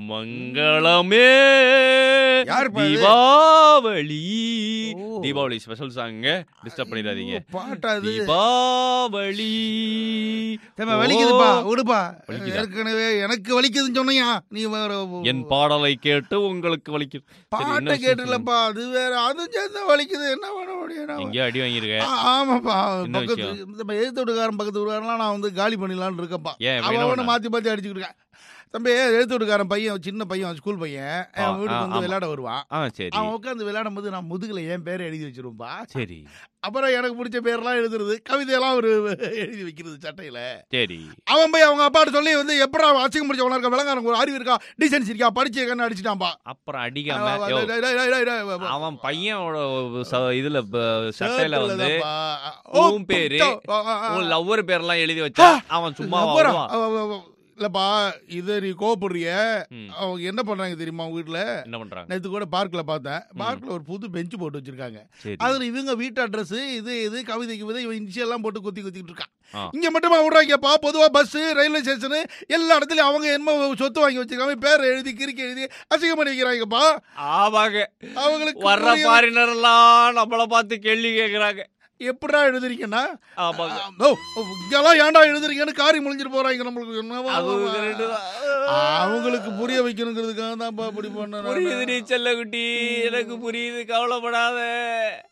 மங்களமே யாருப்பா இது? தீபாவளி ஓ. தீபாவளி ஸ்பெஷல் சாங்க டிஸ்டர்ப் பண்ணிடாதீங்க ஐயோ, பாட்டா அது தீபாவளி தேம்மா, வலிக்குதுப்பா ஓ. விடுப்பா வலிக்குதா? ஏற்கனவே எனக்கு வலிக்குதுன்னு சொன்னியா நீ வேற என் பாடலை கேட்டு உங்களுக்கு வலிக்கும் சரி, என்ன பாட்டை விஷயம் கேட்டுலப்பா அது வேற அது சேர்ந்து வலிக்குது என்ன பண்ண முடியும் நான்? எங்கேயோ அடி வாங்கியிருக்க ஆ, ஆமாப்பா என்ன பக்கத்து விஷயம்? இந்த எழுத்து வீட்டுக்காரன் பக்கத்து வீட்டுக்காரன்லாம் நான் வந்து காலி பண்ணிடலான்னு இருக்கேன்ப்பா ஏன் இப்ப என்ன அவன் பண்ண? மாத்தி மாத்தி அடிச்சுக்கிட்டு இருக்கான் தம்பி எழுத்து வீட்டுக்காரன் பையன் சின்ன பையன் ஸ்கூல் பையன் ஆ, என் வீட்டுக்கு ஆ, வந்து ஆமா. விளையாட வருவான் ஆ சரி அவன் உட்காந்து விளையாடும் போது நான் முதுகுல என் பேரை எழுதி வச்சிருப்பா சரி அப்புறம் எனக்கு பிடிச்ச பேர்லாம் எழுதுறது கவிதையெல்லாம் ஒரு எழுதி வைக்கிறது சட்டையில சரி அவன் போய் அவங்க அப்பாட்ட சொல்லி வந்து எப்படா அசிங்கம் முடிச்சவனா இருக்கா விளங்காரங்க ஒரு அறிவு இருக்கா டீசன்ஸ் இருக்கா படிச்சிருக்கான்னு அடிச்சிட்டான்பா அப்புறம் அடிக்காம யோ, டேய், டேய், டேய், டேய், டேய். அவன் பையனோட ச- இதுல ப- சட்டையில ஷர்ட்டுல வந்து தான்ப்பா. ஓ, உன் பேரு, ஆ, ஆ, ஆ. உன் லவ்வர் பேர்லாம் எழுதி வச்சா அவன் சும்மா லவ்வரா? வருவான் அவ- அவ- அவ- இல்லப்பா இதை நீ கோவப்படுறிய ம். அவங்க என்ன பண்றாங்க தெரியுமா அவங்க வீட்டுல என்ன பண்றாங்க நேத்து கூட பார்க்ல பார்த்தேன் பார்க்ல ஒரு புது பெஞ்ச் போட்டு வச்சிருக்காங்க சரி அதுல இவங்க வீட்டு அட்ரஸ் இது இது கவிதைக்கு விதை இவன் இனிஷியல் எல்லாம் போட்டு குத்தி குத்திட்டு இருக்கான் ஆ. இங்க மட்டுமா விடுறாங்கப்பா பொதுவா பஸ் ரயில்வே ஸ்டேஷன் எல்லா இடத்துலயும் அவங்க என்ன சொத்து வாங்கி வச்சிருக்காங்க பேர் எழுதி கிறுக்கி எழுதி அசிங்கம் பண்ணி வைக்கிறாங்கப்பா ஆமாங்க அவங்களுக்கு வர்ற புரிய- பாரினர் எல்லாம் நம்மள பார்த்து கேள்வி கேக்குறாங்க எப்படிடா எழுதுறீங்கன்னா ஆமாங்க ஓ, ஓ, இங்கெல்லாம் ஏன்டா எழுதுறீங்கன்னு காரி முழிஞ்சிட்டு போறாங்க நம்மளுக்கு என்னவா அது correct தான். அவங்களுக்கு புரிய வைக்கணுங்கிறதுக்காக தான்ப்பா அப்படி பண்ண புரியுது நீ செல்ல குட்டி எனக்கு புரியுது கவலைப்படாத